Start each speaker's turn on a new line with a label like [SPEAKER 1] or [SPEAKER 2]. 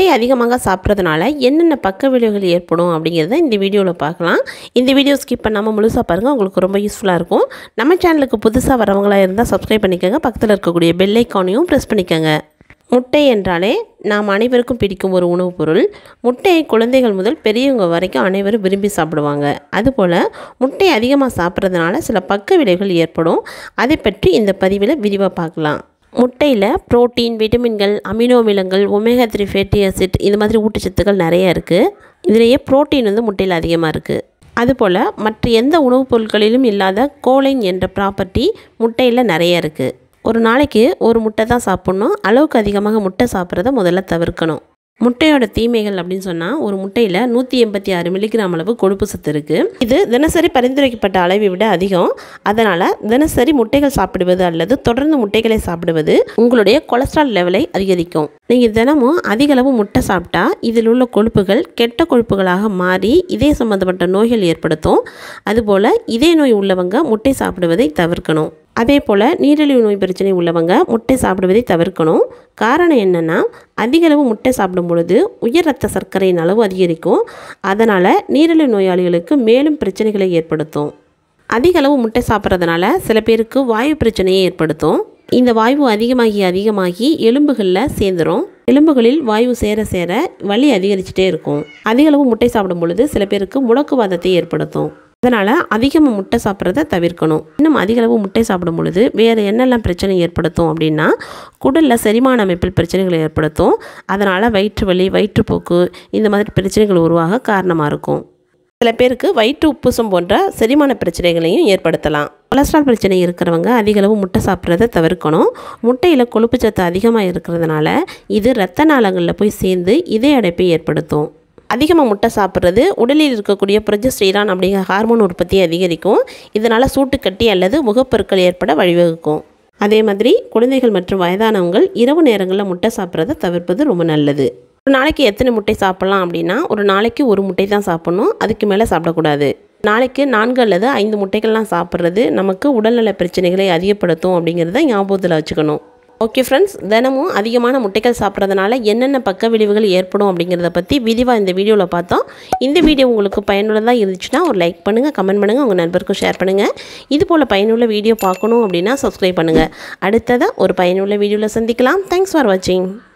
[SPEAKER 1] முட்டை அதிகமாக சாப்பிட்றதுனால என்னென்ன பக்க விளைவுகள் ஏற்படும் அப்படிங்கிறத இந்த வீடியோவில் பார்க்கலாம் இந்த வீடியோ ஸ்கிப் பண்ணாமல் முழுசாக பாருங்கள் உங்களுக்கு ரொம்ப யூஸ்ஃபுல்லாக இருக்கும் நம்ம சேனலுக்கு புதுசாக வரவங்களா இருந்தால் சப்ஸ்கிரைப் பண்ணிக்கோங்க பக்கத்தில் இருக்கக்கூடிய பெல் ஐக்கானையும் ப்ரெஸ் பண்ணிக்கோங்க முட்டை என்றாலே நாம் அனைவருக்கும் பிடிக்கும் ஒரு உணவுப் பொருள் முட்டையை குழந்தைகள் முதல் பெரியவங்க வரைக்கும் அனைவரும் விரும்பி சாப்பிடுவாங்க அதுபோல் முட்டை அதிகமாக சாப்பிட்றதுனால சில பக்க விளைவுகள் ஏற்படும் அதை பற்றி இந்த பதிவில் விரிவாக பார்க்கலாம் முட்டையில் புரோட்டீன் விட்டமின்கள் அமினோ அமிலங்கள் ஒமேகா த்ரீ ஃபேட்டி ஆசிட் இந்த மாதிரி ஊட்டச்சத்துக்கள் நிறைய இருக்குது இதிலேயே புரோட்டீன் வந்து முட்டையில் அதிகமாக இருக்குது அதுபோல் மற்ற எந்த உணவுப் பொருட்களிலும் இல்லாத கோலைன் என்ற ப்ராப்பர்ட்டி முட்டையில் நிறைய இருக்குது ஒரு நாளைக்கு ஒரு முட்டை தான் சாப்பிட்ணும் அளவுக்கு அதிகமாக முட்டை சாப்பிட்றத முதல்ல தவிர்க்கணும் முட்டையோட தீமைகள் அப்படின்னு சொன்னால் ஒரு முட்டையில் நூற்றி எண்பத்தி ஆறு மில்லிகிராம் அளவு கொழுப்பு சத்து இருக்குது இது தினசரி பரிந்துரைக்கப்பட்ட அளவை விட அதிகம் அதனால் தினசரி முட்டைகள் சாப்பிடுவது அல்லது தொடர்ந்து முட்டைகளை சாப்பிடுவது உங்களுடைய கொலஸ்ட்ரால் லெவலை அதிகரிக்கும் நீங்கள் தினமும் அதிக அளவு முட்டை சாப்பிட்டா இதில் உள்ள கொழுப்புகள் கெட்ட கொழுப்புகளாக மாறி இதய சம்பந்தப்பட்ட நோய்கள் ஏற்படுத்தும் அதுபோல் இதய நோய் உள்ளவங்க முட்டை சாப்பிடுவதை தவிர்க்கணும் அதே போல் நீரிழிவு நோய் பிரச்சனை உள்ளவங்க முட்டை சாப்பிடுவதை தவிர்க்கணும் காரணம் என்னென்னா அதிகளவு முட்டை சாப்பிடும் பொழுது உயர் ரத்த சர்க்கரையின் அளவு அதிகரிக்கும் அதனால் நீரிழிவு நோயாளிகளுக்கு மேலும் பிரச்சனைகளை ஏற்படுத்தும் அதிக அளவு முட்டை சாப்பிட்றதுனால சில பேருக்கு வாயு பிரச்சனையை ஏற்படுத்தும் இந்த வாயு அதிகமாகி அதிகமாகி எலும்புகளில் சேர்ந்துடும் எலும்புகளில் வாயு சேர சேர வலி அதிகரிச்சுட்டே இருக்கும் அதிக அளவு முட்டை சாப்பிடும் பொழுது சில பேருக்கு முடக்குவாதத்தை ஏற்படுத்தும் அதனால் அதிகமாக முட்டை சாப்பிட்றத தவிர்க்கணும் இன்னும் அதிக அளவு முட்டை சாப்பிடும் பொழுது வேறு என்னெல்லாம் பிரச்சனை ஏற்படுத்தும் அப்படின்னா குடலில் செரிமான அமைப்பில் பிரச்சனைகளை ஏற்படுத்தும் அதனால் வயிற்று வலி வயிற்றுப்போக்கு இந்த மாதிரி பிரச்சனைகள் உருவாக காரணமாக இருக்கும் சில பேருக்கு வயிற்று உப்புசம் போன்ற செரிமான பிரச்சனைகளையும் ஏற்படுத்தலாம் கொலஸ்ட்ரால் பிரச்சனை இருக்கிறவங்க அதிக அளவு முட்டை சாப்பிட்றத தவிர்க்கணும் முட்டையில் கொழுப்பு சத்து அதிகமாக இருக்கிறதுனால இது இரத்த நாளங்களில் போய் சேர்ந்து இதய அடைப்பை ஏற்படுத்தும் அதிகமாக முட்டை சாப்பிட்றது உடலில் இருக்கக்கூடிய ப்ரொஜஸ்டீரான் அப்படிங்கிற ஹார்மோன் உற்பத்தியை அதிகரிக்கும் இதனால் சூட்டுக்கட்டி அல்லது முகப்பொருட்கள் ஏற்பட வழிவகுக்கும் அதே மாதிரி குழந்தைகள் மற்றும் வயதானவங்க இரவு நேரங்களில் முட்டை சாப்பிட்றத தவிர்ப்பது ரொம்ப நல்லது ஒரு நாளைக்கு எத்தனை முட்டை சாப்பிட்லாம் அப்படின்னா ஒரு நாளைக்கு ஒரு முட்டை தான் சாப்பிட்ணும் அதுக்கு மேலே சாப்பிடக்கூடாது நாளைக்கு நான்கு அல்லது ஐந்து முட்டைகள்லாம் சாப்பிட்றது நமக்கு உடல்நல பிரச்சனைகளை அதிகப்படுத்தும் அப்படிங்கிறத ஞாபகத்தில் வச்சுக்கணும் ஓகே ஃப்ரெண்ட்ஸ் தினமும் அதிகமான முட்டைகள் சாப்பிட்றதுனால என்னென்ன பக்க விளைவுகள் ஏற்படும் அப்படிங்கிறத பற்றி விரிவாக இந்த வீடியோவில் பார்த்தோம் இந்த வீடியோ உங்களுக்கு பயனுள்ளதாக இருந்துச்சுன்னா ஒரு லைக் பண்ணுங்கள் கமெண்ட் பண்ணுங்கள் உங்கள் நண்பருக்கும் ஷேர் பண்ணுங்கள் இது போல் பயனுள்ள வீடியோ பார்க்கணும் அப்படின்னா சப்ஸ்கிரைப் பண்ணுங்கள் அடுத்ததாக ஒரு பயனுள்ள வீடியோவில் சந்திக்கலாம் தேங்க்ஸ் ஃபார் வாட்சிங்